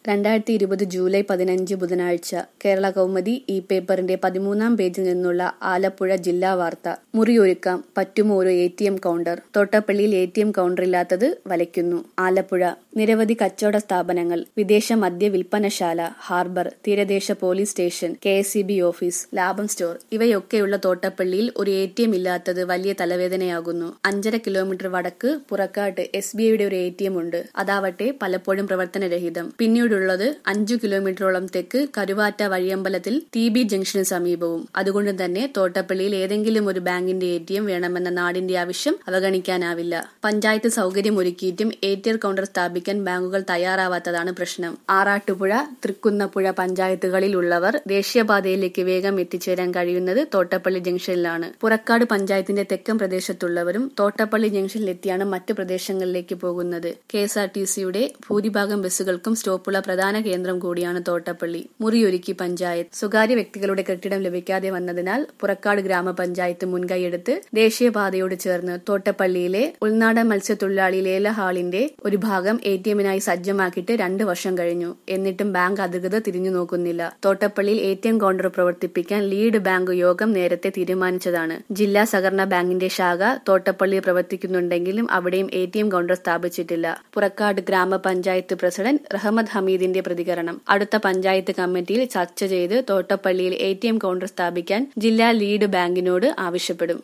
രണ്ടായിരത്തി ഇരുപത് ജൂലൈ പതിനഞ്ച് ബുധനാഴ്ച കേരള കൗമുദി ഈ പേപ്പറിന്റെ പതിമൂന്നാം പേജിൽ നിന്നുള്ള ആലപ്പുഴ ജില്ലാ വാർത്ത മുറിയൊരുക്കാം പറ്റുമോ ഒരു എ ടി എം കൗണ്ടർ തോട്ടപ്പള്ളിയിൽ എ ടി എം കൗണ്ടറില്ലാത്തത് വലയ്ക്കുന്നു ആലപ്പുഴ നിരവധി കച്ചവട സ്ഥാപനങ്ങൾ വിദേശ മദ്യ വിൽപ്പനശാല ഹാർബർ തീരദേശ police station K S office ലാഭം സ്റ്റോർ ഇവയൊക്കെയുള്ള തോട്ടപ്പള്ളിയിൽ ഒരു എ ടി എം ഇല്ലാത്തത് വലിയ തലവേദനയാകുന്നു അഞ്ചര കിലോമീറ്റർ വടക്ക് പുറക്കാട്ട് എസ് ബി ഐയുടെ ഒരു എ ടി എം ഉണ്ട് അതാവട്ടെ പലപ്പോഴും പ്രവർത്തനരഹിതം പിന്നീടുള്ളത് അഞ്ചു കിലോമീറ്ററോളം തെക്ക് കരുവാറ്റ വഴിയമ്പലത്തിൽ ടി ബി ജംഗ്ഷന് സമീപവും അതുകൊണ്ട് തന്നെ തോട്ടപ്പള്ളിയിൽ ഏതെങ്കിലും ഒരു ബാങ്കിന്റെ എ ടി എം വേണമെന്ന നാടിന്റെ ആവശ്യം അവഗണിക്കാനാവില്ല പഞ്ചായത്ത് സൗകര്യം ഒരുക്കിയിട്ടും എ ടി എം കൗണ്ടർ സ്ഥാപിക്കാൻ ബാങ്കുകൾ തയ്യാറാവാത്തതാണ് പ്രശ്നം ആറാട്ടുപുഴ തൃക്കുന്നപ്പുഴ പഞ്ചായത്തുകളിലുള്ളവർ ദേശീയപാതയിലേക്ക് വേഗം എത്തിച്ചേരാൻ കഴിയുന്നത് തോട്ടപ്പള്ളി ജംഗ്ഷനിലാണ് പുറക്കാട് പഞ്ചായത്തിന്റെ തെക്കൻ പ്രദേശത്തുള്ളവരും തോട്ടപ്പള്ളി ജംഗ്ഷനിലെത്തിയാണ് മറ്റു പ്രദേശങ്ങളിലേക്ക് പോകുന്നത് കെ എസ് ആർ ടി സിയുടെ ഭൂരിഭാഗം ബസ്സുകൾക്കും സ്റ്റോപ്പുള്ള പ്രധാന കേന്ദ്രം കൂടിയാണ് തോട്ടപ്പള്ളി മുറിയൊരുക്കി പഞ്ചായത്ത് സ്വകാര്യ വ്യക്തികളുടെ കെട്ടിടം ലഭിക്കാതെ വന്നതിനാൽ പുറക്കാട് ഗ്രാമപഞ്ചായത്ത് മുൻകൈയെടുത്ത് ദേശീയപാതയോട് ചേർന്ന് തോട്ടപ്പള്ളിയിലെ ഉൾനാടൻ മത്സ്യത്തൊഴിലാളി ലേല ഹാളിന്റെ ഒരു ഭാഗം എ ടി എമ്മിനായി സജ്ജമാക്കിയിട്ട് രണ്ട് വർഷം കഴിഞ്ഞു എന്നിട്ടും ബാങ്ക് അധികൃതർ തിരിഞ്ഞു നോക്കുന്നില്ല തോട്ടപ്പള്ളിയിൽ എ ടി എം കൗണ്ടർ പ്രവർത്തിപ്പിക്കാൻ ലീഡ് ബാങ്ക് യോഗം നേരത്തെ തീരുമാനിച്ചതാണ് ജില്ലാ സഹകരണ ബാങ്കിന്റെ ശാഖ തോട്ടപ്പള്ളിയിൽ പ്രവർത്തിക്കുന്നുണ്ടെങ്കിലും അവിടെയും എ ടി എം കൗണ്ടർ സ്ഥാപിച്ചിട്ടില്ല പുറക്കാട് ഗ്രാമപഞ്ചായത്ത് പ്രസിഡന്റ് റഹമദ് ഹമീദിന്റെ പ്രതികരണം അടുത്ത പഞ്ചായത്ത് കമ്മിറ്റിയിൽ ചർച്ച ചെയ്ത് തോട്ടപ്പള്ളിയിൽ എ ടി എം കൗണ്ടർ സ്ഥാപിക്കാൻ ജില്ലാ ലീഡ് ബാങ്കിനോട് ആവശ്യപ്പെടും